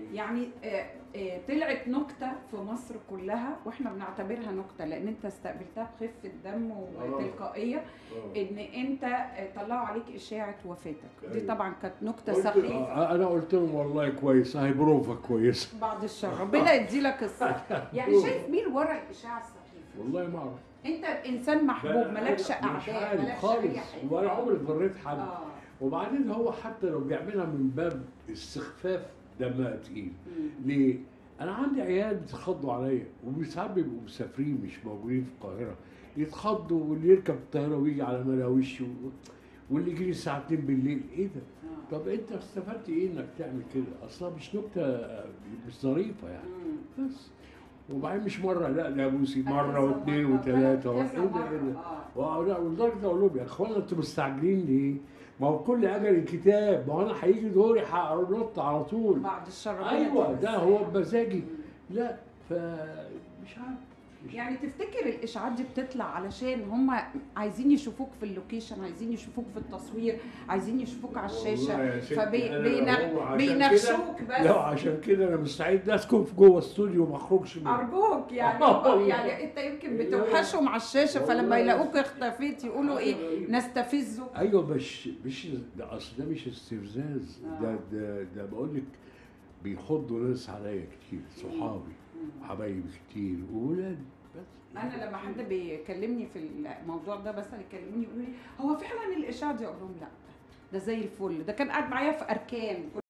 يعني آه، آه، طلعت نكته في مصر كلها واحنا بنعتبرها نكته لان انت استقبلتها بخفه دم وتلقائيه آه. ان انت آه، طلعوا عليك اشاعه وفاتك دي أيوة. طبعا كانت نكته قلت- سخيفه آه، انا قلت لهم والله كويس هاي بروفه كويسه بعد الشر ربنا يدي لك الصحه يعني شايف مين ورا الاشاعه السخيفه والله ما اعرف انت انسان محبوب مالكش مش اعداء عارف مالكش خالص اي حاجه ولا عمري ضريت حد اه وبعدين هو حتى لو بيعملها من باب استخفاف دمها تقيل مم. ليه؟ انا عندي عيال بيتخضوا عليا وساعات بيبقوا مسافرين مش موجودين في القاهره يتخضوا واللي يركب الطياره ويجي على ملاوش و- واللي يجي لي الساعه 2 بالليل ايه ده؟ آه. طب انت استفدت ايه انك تعمل كده؟ اصلا مش نكته مش ظريفه يعني مم. بس وبعدين مش مره لا ده بوسي مره كذا واثنين مرة، وثلاثه كذا ايه ده ايه مرة، ده؟ آه. وأقول- ولدرجه اقول لهم يا اخوانا انتوا مستعجلين ليه؟ ما هو كل اجل كتاب ما هو انا هيجي دوري هنط على طول بعد الشر ربنا ايوه يديك ده الصحة. هو بمزاجي مم. لا فمش عارف مش يعني تفتكر الاشاعات دي بتطلع علشان هم عايزين يشوفوك في اللوكيشن عايزين يشوفوك في التصوير عايزين يشوفوك على والله الشاشه يا ستي أنا لو هو عشان فبيناقشوك كده- بس لو عشان كده انا مستعد اسكن في جوه استوديو ما اخرجش منه ارجوك يعني آه. يعني انت يمكن بتوحشهم على الشاشه فلما والله. يلاقوك اختفيت يقولوا ايه أيوة. نستفزك ايوه مش مش ده اصل ده مش استفزاز آه. ده ده ده بقول لك بيخضوا ناس عليا كتير صحابي وحبايبي كتير وولاد بس انا لما حد بيكلمني في الموضوع ده بس يكلموني يقولوا لي هو فعلا الاشاعه دي اقول لهم لا ده زي الفل ده كان قاعد معايا في اركان